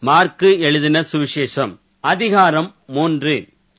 mark எழுதின சுவிசேஷம் அதிகாரம் மூன்று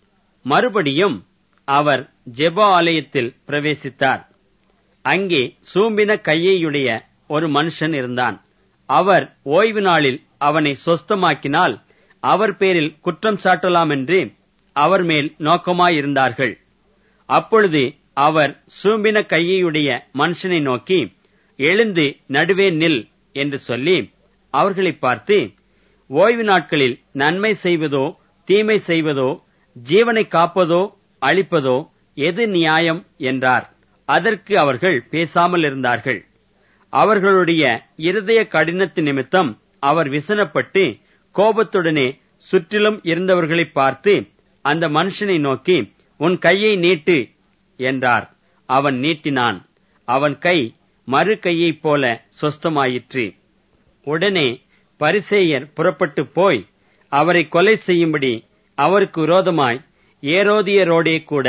மறுபடியும் அவர் ஜெப ஆலயத்தில் பிரவேசித்தார் அங்கே சூம்பின கையையுடைய ஒரு மனுஷன் இருந்தான் அவர் ஓய்வு நாளில் அவனை சொஸ்தமாக்கினால் அவர் பேரில் குற்றம் சாட்டலாம் என்று அவர் மேல் நோக்கமாயிருந்தார்கள் அப்பொழுது அவர் சூம்பின கையையுடைய மனுஷனை நோக்கி எழுந்து நடுவே நில் என்று சொல்லி அவர்களை பார்த்து ஓய்வு நாட்களில் நன்மை செய்வதோ தீமை செய்வதோ ஜீவனை காப்பதோ அழிப்பதோ எது நியாயம் என்றார் அதற்கு அவர்கள் பேசாமல் இருந்தார்கள் அவர்களுடைய இருதய கடினத்து நிமித்தம் அவர் விசனப்பட்டு கோபத்துடனே சுற்றிலும் இருந்தவர்களை பார்த்து அந்த மனுஷனை நோக்கி உன் கையை நீட்டு என்றார் அவன் நீட்டினான் அவன் கை மறு கையைப் போல சொஸ்தமாயிற்று உடனே பரிசேயர் புறப்பட்டு போய் அவரை கொலை செய்யும்படி அவருக்கு விரோதமாய் ஏரோதியரோடே கூட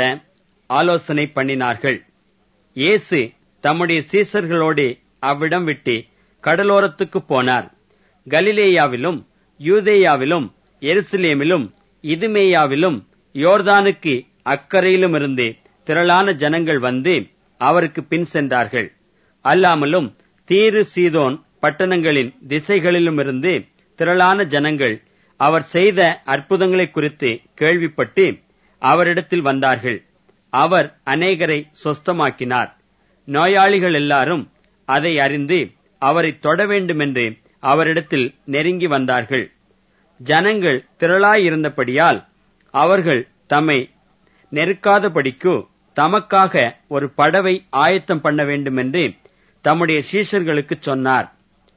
ஆலோசனை பண்ணினார்கள் இயேசு தம்முடைய சீசர்களோடு அவ்விடம் விட்டு கடலோரத்துக்கு போனார் கலிலேயாவிலும் யூதேயாவிலும் எருசலேமிலும் இதுமேயாவிலும் யோர்தானுக்கு அக்கறையிலுமிருந்து திரளான ஜனங்கள் வந்து அவருக்கு பின் சென்றார்கள் அல்லாமலும் தீரு சீதோன் பட்டணங்களின் திசைகளிலுமிருந்து திரளான ஜனங்கள் அவர் செய்த அற்புதங்களை குறித்து கேள்விப்பட்டு அவரிடத்தில் வந்தார்கள் அவர் அநேகரை சொஸ்தமாக்கினார் நோயாளிகள் எல்லாரும் அதை அறிந்து அவரை தொட வேண்டுமென்று அவரிடத்தில் நெருங்கி வந்தார்கள் ஜனங்கள் திரளாயிருந்தபடியால் அவர்கள் தம்மை நெருக்காதபடிக்கு தமக்காக ஒரு படவை ஆயத்தம் பண்ண வேண்டுமென்று தம்முடைய சீஷர்களுக்கு சொன்னார்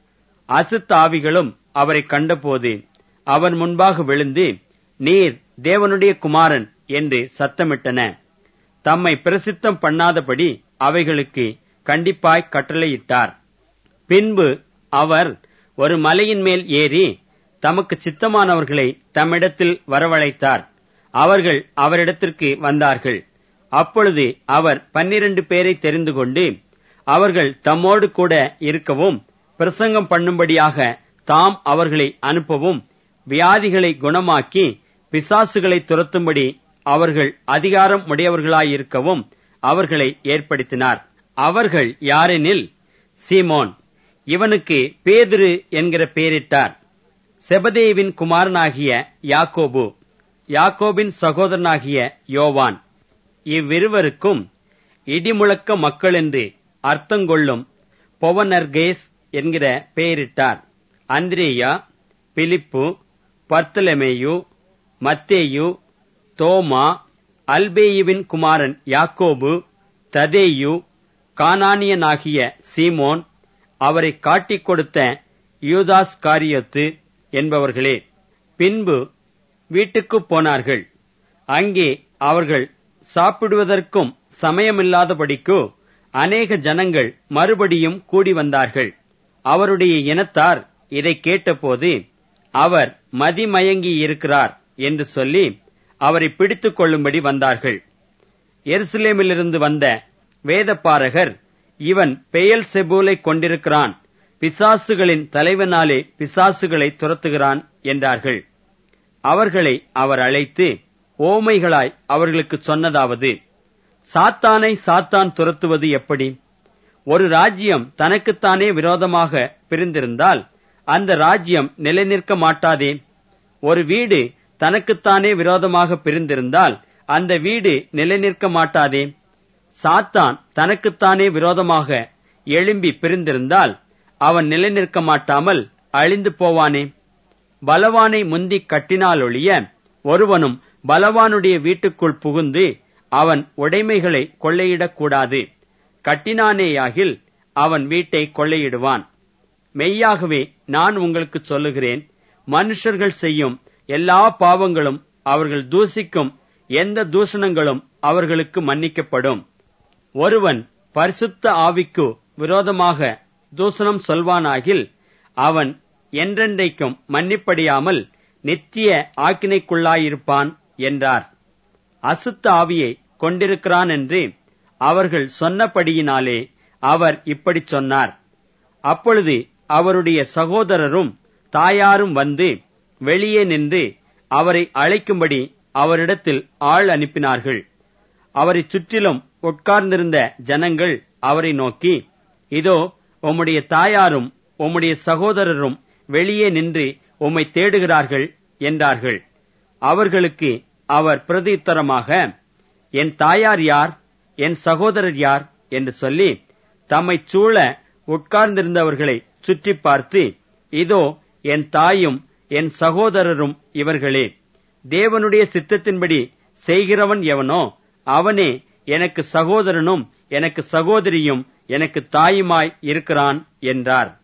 அசுத்தாவிகளும் அவரை கண்டபோது அவர் முன்பாக விழுந்து நீர் தேவனுடைய குமாரன் என்று சத்தமிட்டன தம்மை பிரசித்தம் பண்ணாதபடி அவைகளுக்கு கண்டிப்பாய் கட்டளையிட்டார் பின்பு அவர் ஒரு மலையின் மேல் ஏறி தமக்கு சித்தமானவர்களை தம்மிடத்தில் வரவழைத்தார் அவர்கள் அவரிடத்திற்கு வந்தார்கள் அப்பொழுது அவர் பன்னிரண்டு பேரை தெரிந்து கொண்டு அவர்கள் தம்மோடு கூட இருக்கவும் பிரசங்கம் பண்ணும்படியாக தாம் அவர்களை அனுப்பவும் வியாதிகளை குணமாக்கி பிசாசுகளை துரத்தும்படி அவர்கள் அதிகாரம் உடையவர்களாயிருக்கவும் அவர்களை ஏற்படுத்தினார் அவர்கள் யாரெனில் சீமோன் இவனுக்கு பேதிரு என்கிற பெயரிட்டார் செபதேவின் குமாரனாகிய யாக்கோபு யாக்கோபின் சகோதரனாகிய யோவான் இவ்விருவருக்கும் இடிமுழக்க மக்கள் என்று அர்த்தங்கொள்ளும் பொவனர்கேஸ் என்கிற பெயரிட்டார் அந்திரேயா பிலிப்பு பர்த்தலமேயு மத்தேயு தோமா அல்பேயுவின் குமாரன் யாக்கோபு ததேயு கானானியனாகிய சீமோன் அவரை காட்டிக் கொடுத்த யூதாஸ் காரியத்து என்பவர்களே பின்பு வீட்டுக்குப் போனார்கள் அங்கே அவர்கள் சாப்பிடுவதற்கும் சமயமில்லாதபடிக்கு அநேக ஜனங்கள் மறுபடியும் கூடி வந்தார்கள் அவருடைய இனத்தார் இதை கேட்டபோது அவர் மதிமயங்கி இருக்கிறார் என்று சொல்லி அவரை பிடித்துக் கொள்ளும்படி வந்தார்கள் எருசலேமிலிருந்து வந்த வேதப்பாரகர் இவன் பெயல் செபூலை கொண்டிருக்கிறான் பிசாசுகளின் தலைவனாலே பிசாசுகளை துரத்துகிறான் என்றார்கள் அவர்களை அவர் அழைத்து ஓமைகளாய் அவர்களுக்கு சொன்னதாவது சாத்தானை சாத்தான் துரத்துவது எப்படி ஒரு ராஜ்யம் தனக்குத்தானே விரோதமாக பிரிந்திருந்தால் அந்த ராஜ்யம் நிலைநிற்க மாட்டாதே ஒரு வீடு தனக்குத்தானே விரோதமாக பிரிந்திருந்தால் அந்த வீடு நிலைநிற்க மாட்டாதே சாத்தான் தனக்குத்தானே விரோதமாக எழும்பி பிரிந்திருந்தால் அவன் நிலைநிற்க மாட்டாமல் அழிந்து போவானே பலவானை முந்திக் கட்டினாலொழிய ஒருவனும் பலவானுடைய வீட்டுக்குள் புகுந்து அவன் உடைமைகளை கொள்ளையிடக்கூடாது கட்டினானேயாகில் அவன் வீட்டை கொள்ளையிடுவான் மெய்யாகவே நான் உங்களுக்கு சொல்லுகிறேன் மனுஷர்கள் செய்யும் எல்லா பாவங்களும் அவர்கள் தூசிக்கும் எந்த தூஷணங்களும் அவர்களுக்கு மன்னிக்கப்படும் ஒருவன் பரிசுத்த ஆவிக்கு விரோதமாக தூஷணம் சொல்வானாகில் அவன் என்றென்றைக்கும் மன்னிப்படியாமல் நித்திய ஆக்கினைக்குள்ளாயிருப்பான் என்றார் அசுத்த ஆவியை கொண்டிருக்கிறான் என்று அவர்கள் சொன்னபடியினாலே அவர் இப்படிச் சொன்னார் அப்பொழுது அவருடைய சகோதரரும் தாயாரும் வந்து வெளியே நின்று அவரை அழைக்கும்படி அவரிடத்தில் ஆள் அனுப்பினார்கள் அவரை சுற்றிலும் உட்கார்ந்திருந்த ஜனங்கள் அவரை நோக்கி இதோ உம்முடைய தாயாரும் உம்முடைய சகோதரரும் வெளியே நின்று உம்மை தேடுகிறார்கள் என்றார்கள் அவர்களுக்கு அவர் பிரதியுத்தரமாக என் தாயார் யார் என் சகோதரர் யார் என்று சொல்லி தம்மைச் சூழ உட்கார்ந்திருந்தவர்களை சுற்றி பார்த்து இதோ என் தாயும் என் சகோதரரும் இவர்களே தேவனுடைய சித்தத்தின்படி செய்கிறவன் எவனோ அவனே எனக்கு சகோதரனும் எனக்கு சகோதரியும் எனக்கு தாயுமாய் இருக்கிறான் என்றார்